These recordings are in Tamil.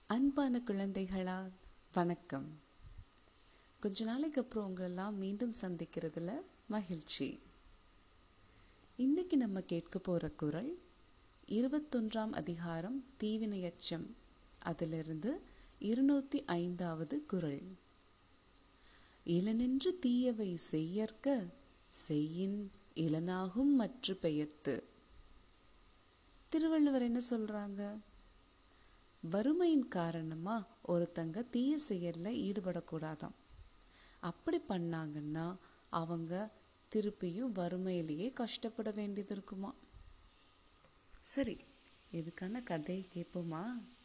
அன்பான குழந்தைகளா வணக்கம் கொஞ்ச நாளைக்கு அப்புறம் உங்களெல்லாம் மீண்டும் சந்திக்கிறதுல மகிழ்ச்சி இன்னைக்கு நம்ம கேட்க போகிற குரல் இருபத்தொன்றாம் அதிகாரம் தீவினையச்சம் அதிலிருந்து இருநூத்தி ஐந்தாவது குரல் இளனின்று தீயவை செய்யற்க செய்யின் இளனாகும் மற்ற பெயர்த்து திருவள்ளுவர் என்ன சொல்றாங்க வறுமையின் காரணமா ஒருத்தங்க தீய செயல்ல ஈடுபடக்கூடாதாம் அப்படி பண்ணாங்கன்னா அவங்க திருப்பியும் வறுமையிலேயே கஷ்டப்பட வேண்டியது இருக்குமா சரி இதுக்கான கதையை கேட்போமா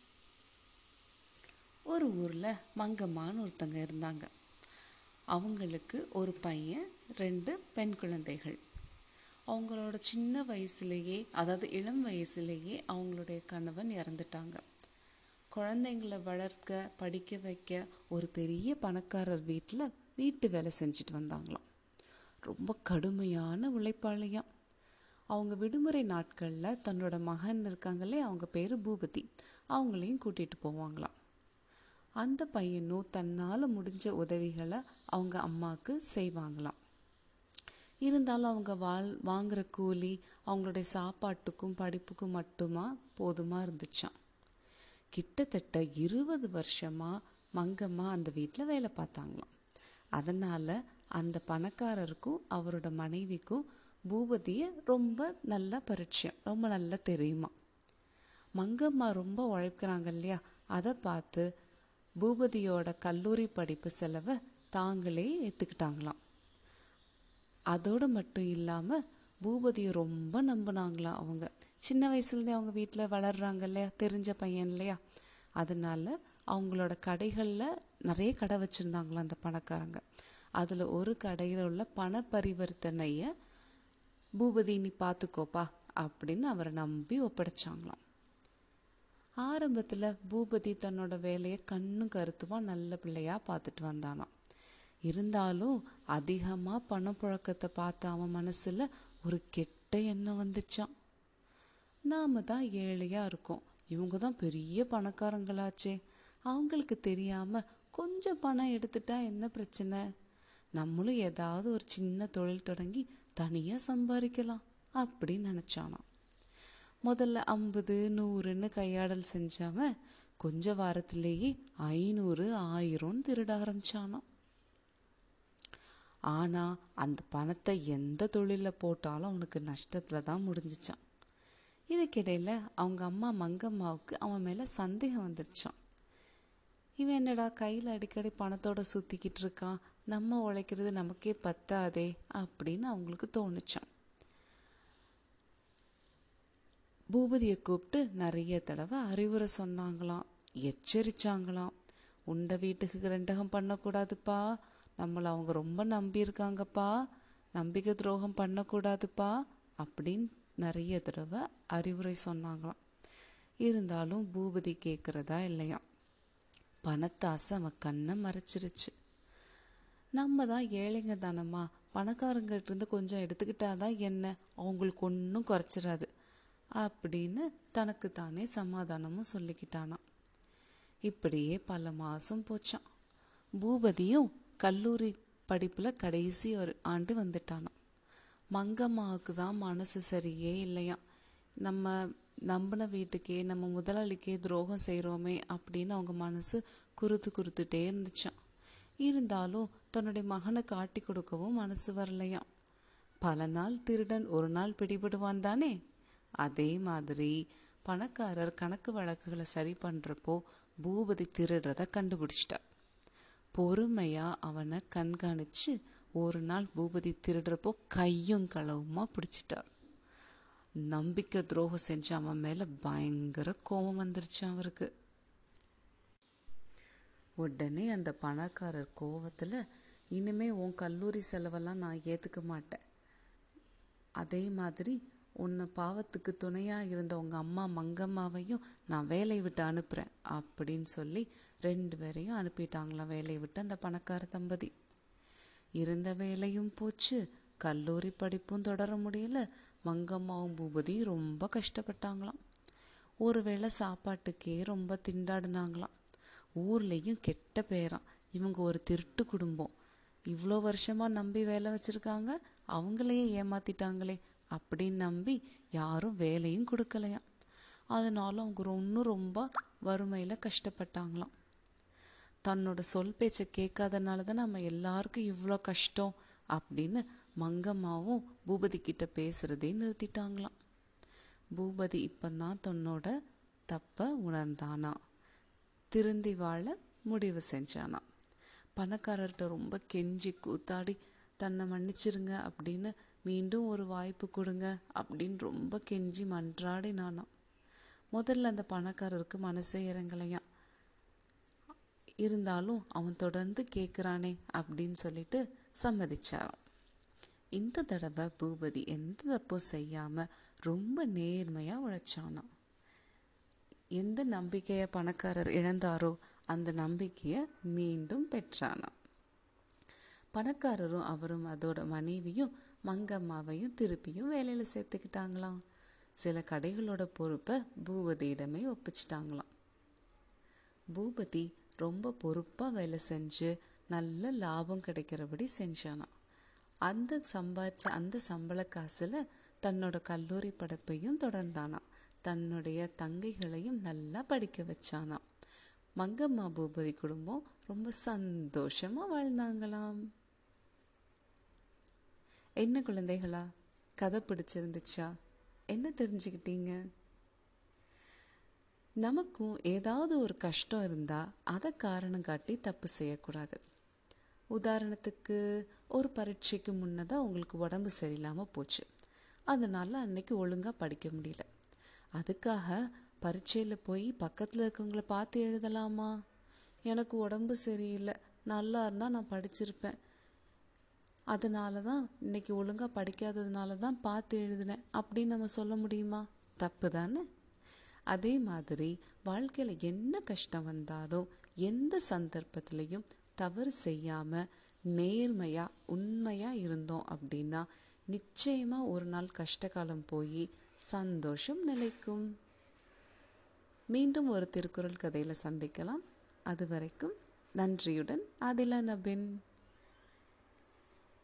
ஒரு ஊர்ல மங்கம்மான்னு ஒருத்தங்க இருந்தாங்க அவங்களுக்கு ஒரு பையன் ரெண்டு பெண் குழந்தைகள் அவங்களோட சின்ன வயசுலேயே அதாவது இளம் வயசுலேயே அவங்களுடைய கணவன் இறந்துட்டாங்க குழந்தைங்கள வளர்க்க படிக்க வைக்க ஒரு பெரிய பணக்காரர் வீட்டில் வீட்டு வேலை செஞ்சுட்டு வந்தாங்களாம் ரொம்ப கடுமையான உழைப்பாளியாம் அவங்க விடுமுறை நாட்களில் தன்னோட மகன் இருக்காங்களே அவங்க பேர் பூபதி அவங்களையும் கூட்டிகிட்டு போவாங்களாம் அந்த பையனும் தன்னால் முடிஞ்ச உதவிகளை அவங்க அம்மாவுக்கு செய்வாங்களாம் இருந்தாலும் அவங்க வாழ் வாங்குற கூலி அவங்களுடைய சாப்பாட்டுக்கும் படிப்புக்கும் மட்டுமா போதுமா இருந்துச்சாம் கிட்டத்தட்ட இருபது வருஷமா மங்கம்மா அந்த வீட்டில் வேலை பார்த்தாங்களாம் அதனால அந்த பணக்காரருக்கும் அவரோட மனைவிக்கும் பூபதியை ரொம்ப நல்ல பரிச்சயம் ரொம்ப நல்லா தெரியுமா மங்கம்மா ரொம்ப உழைக்கிறாங்க இல்லையா அதை பார்த்து பூபதியோட கல்லூரி படிப்பு செலவை தாங்களே ஏற்றுக்கிட்டாங்களாம் அதோடு மட்டும் இல்லாமல் பூபதியை ரொம்ப நம்பினாங்களாம் அவங்க சின்ன வயசுலேருந்தே அவங்க வீட்டில் வளர்றாங்க இல்லையா தெரிஞ்ச பையன் இல்லையா அதனால அவங்களோட கடைகளில் நிறைய கடை வச்சுருந்தாங்களாம் அந்த பணக்காரங்க அதில் ஒரு கடையில் உள்ள பண பரிவர்த்தனையை பூபதி நீ பார்த்துக்கோப்பா அப்படின்னு அவரை நம்பி ஒப்படைச்சாங்களாம் ஆரம்பத்தில் பூபதி தன்னோட வேலையை கண்ணும் கருத்துமா நல்ல பிள்ளையா பார்த்துட்டு வந்தானாம் இருந்தாலும் அதிகமாக பணப்புழக்கத்தை பார்த்த அவன் மனசில் ஒரு கெட்ட எண்ணம் வந்துச்சான் நாம தான் ஏழையாக இருக்கோம் இவங்க தான் பெரிய பணக்காரங்களாச்சே அவங்களுக்கு தெரியாமல் கொஞ்சம் பணம் எடுத்துட்டா என்ன பிரச்சனை நம்மளும் ஏதாவது ஒரு சின்ன தொழில் தொடங்கி தனியாக சம்பாதிக்கலாம் அப்படின்னு நினச்சானாம் முதல்ல ஐம்பது நூறுன்னு கையாடல் செஞ்சவன் கொஞ்ச வாரத்திலேயே ஐநூறு ஆயிரம்னு திருட ஆரம்பிச்சானாம் ஆனால் அந்த பணத்தை எந்த தொழிலில் போட்டாலும் அவனுக்கு நஷ்டத்தில் தான் முடிஞ்சிச்சான் இதுக்கிடையில் அவங்க அம்மா மங்கம்மாவுக்கு அவன் மேலே சந்தேகம் வந்துருச்சான் இவன் என்னடா கையில் அடிக்கடி பணத்தோட சுற்றிக்கிட்டு இருக்கான் நம்ம உழைக்கிறது நமக்கே பத்தாதே அப்படின்னு அவங்களுக்கு தோணுச்சான் பூபதியை கூப்பிட்டு நிறைய தடவை அறிவுரை சொன்னாங்களாம் எச்சரிச்சாங்களாம் உண்ட வீட்டுக்கு ரெண்டகம் பண்ணக்கூடாதுப்பா நம்மளை அவங்க ரொம்ப நம்பியிருக்காங்கப்பா நம்பிக்கை துரோகம் பண்ணக்கூடாதுப்பா அப்படின்னு நிறைய தடவை அறிவுரை சொன்னாங்களாம் இருந்தாலும் பூபதி கேட்குறதா இல்லையா பணத்தாசை அவன் கண்ணை மறைச்சிருச்சு நம்ம தான் ஏழைங்க தானம்மா பணக்காரங்கிட்ட இருந்து கொஞ்சம் எடுத்துக்கிட்டாதான் என்ன அவங்களுக்கு ஒன்றும் குறைச்சிடாது அப்படின்னு தனக்கு தானே சமாதானமும் சொல்லிக்கிட்டானாம் இப்படியே பல மாதம் போச்சான் பூபதியும் கல்லூரி படிப்பில் கடைசி ஒரு ஆண்டு வந்துட்டானாம் மங்கம்மாவுக்கு தான் மனசு சரியே இல்லையா நம்ம நம்பின வீட்டுக்கே நம்ம முதலாளிக்கே துரோகம் செய்கிறோமே அப்படின்னு அவங்க மனசு குறுத்து குறுத்துட்டே இருந்துச்சான் இருந்தாலும் தன்னுடைய மகனை காட்டி கொடுக்கவும் மனசு வரலையாம் பல நாள் திருடன் ஒரு நாள் பிடிபடுவான் தானே அதே மாதிரி பணக்காரர் கணக்கு வழக்குகளை சரி பண்ணுறப்போ பூபதி திருடுறத கண்டுபிடிச்சிட்டார் பொறுமையா அவனை கண்காணிச்சு ஒரு நாள் பூபதி திருடுறப்போ கையும் களவுமா பிடிச்சிட்டார் நம்பிக்கை துரோகம் செஞ்ச அவன் மேல பயங்கர கோபம் வந்துருச்சு அவருக்கு உடனே அந்த பணக்காரர் கோவத்துல இனிமே உன் கல்லூரி செலவெல்லாம் நான் ஏத்துக்க மாட்டேன் அதே மாதிரி உன்னை பாவத்துக்கு துணையாக இருந்த உங்கள் அம்மா மங்கம்மாவையும் நான் வேலையை விட்டு அனுப்புகிறேன் அப்படின்னு சொல்லி ரெண்டு பேரையும் அனுப்பிட்டாங்களாம் வேலையை விட்டு அந்த பணக்கார தம்பதி இருந்த வேலையும் போச்சு கல்லூரி படிப்பும் தொடர முடியல மங்கம்மாவும் பூபதியும் ரொம்ப கஷ்டப்பட்டாங்களாம் ஒரு வேளை சாப்பாட்டுக்கே ரொம்ப திண்டாடினாங்களாம் ஊர்லேயும் கெட்ட பேராம் இவங்க ஒரு திருட்டு குடும்பம் இவ்வளோ வருஷமாக நம்பி வேலை வச்சுருக்காங்க அவங்களையே ஏமாத்திட்டாங்களே அப்படின்னு நம்பி யாரும் வேலையும் கொடுக்கலையாம் அதனால அவங்க இன்னும் ரொம்ப வறுமையில் கஷ்டப்பட்டாங்களாம் தன்னோட சொல் பேச்சை கேட்காதனால தான் நம்ம எல்லாருக்கும் இவ்வளோ கஷ்டம் அப்படின்னு மங்கம்மாவும் பூபதி கிட்ட பேசுறதே நிறுத்திட்டாங்களாம் பூபதி இப்பந்தான் தன்னோட தப்ப உணர்ந்தானா திருந்தி வாழ முடிவு செஞ்சானா பணக்காரர்கிட்ட ரொம்ப கெஞ்சி கூத்தாடி தன்னை மன்னிச்சிருங்க அப்படின்னு மீண்டும் ஒரு வாய்ப்பு கொடுங்க அப்படின்னு ரொம்ப கெஞ்சி மன்றாடி நானாம் முதல்ல அந்த பணக்காரருக்கு மனசே இறங்கலையாம் இருந்தாலும் அவன் தொடர்ந்து கேட்குறானே அப்படின்னு சொல்லிட்டு சம்மதிச்சாராம் இந்த தடவை பூபதி எந்த தப்பும் செய்யாம ரொம்ப நேர்மையா உழைச்சானாம் எந்த நம்பிக்கையை பணக்காரர் இழந்தாரோ அந்த நம்பிக்கையை மீண்டும் பெற்றானாம் பணக்காரரும் அவரும் அதோட மனைவியும் மங்கம்மாவையும் திருப்பியும் வேலையில் சேர்த்துக்கிட்டாங்களாம் சில கடைகளோட பொறுப்பை பூபதியிடமே ஒப்பிச்சிட்டாங்களாம் பூபதி ரொம்ப பொறுப்பாக வேலை செஞ்சு நல்ல லாபம் கிடைக்கிறபடி செஞ்சானாம் அந்த சம்பாதிச்ச அந்த சம்பள காசுல தன்னோட கல்லூரி படைப்பையும் தொடர்ந்தானாம் தன்னுடைய தங்கைகளையும் நல்லா படிக்க வச்சானாம் மங்கம்மா பூபதி குடும்பம் ரொம்ப சந்தோஷமா வாழ்ந்தாங்களாம் என்ன குழந்தைகளா கதை பிடிச்சிருந்துச்சா என்ன தெரிஞ்சுக்கிட்டீங்க நமக்கும் ஏதாவது ஒரு கஷ்டம் இருந்தா அதை காரணம் காட்டி தப்பு செய்யக்கூடாது உதாரணத்துக்கு ஒரு பரீட்சைக்கு முன்னதாக உங்களுக்கு உடம்பு சரியில்லாமல் போச்சு அதனால அன்னைக்கு ஒழுங்காக படிக்க முடியல அதுக்காக பரீட்சையில் போய் பக்கத்தில் இருக்கவங்கள பார்த்து எழுதலாமா எனக்கு உடம்பு சரியில்லை நல்லா இருந்தால் நான் படிச்சிருப்பேன் அதனால தான் இன்னைக்கு ஒழுங்காக படிக்காததுனால தான் பார்த்து எழுதினேன் அப்படின்னு நம்ம சொல்ல முடியுமா தப்பு தானே அதே மாதிரி வாழ்க்கையில் என்ன கஷ்டம் வந்தாலும் எந்த சந்தர்ப்பத்திலையும் தவறு செய்யாமல் நேர்மையாக உண்மையாக இருந்தோம் அப்படின்னா நிச்சயமாக ஒரு நாள் கஷ்டகாலம் போய் சந்தோஷம் நிலைக்கும் மீண்டும் ஒரு திருக்குறள் கதையில் சந்திக்கலாம் அது வரைக்கும் நன்றியுடன் அதில நபின்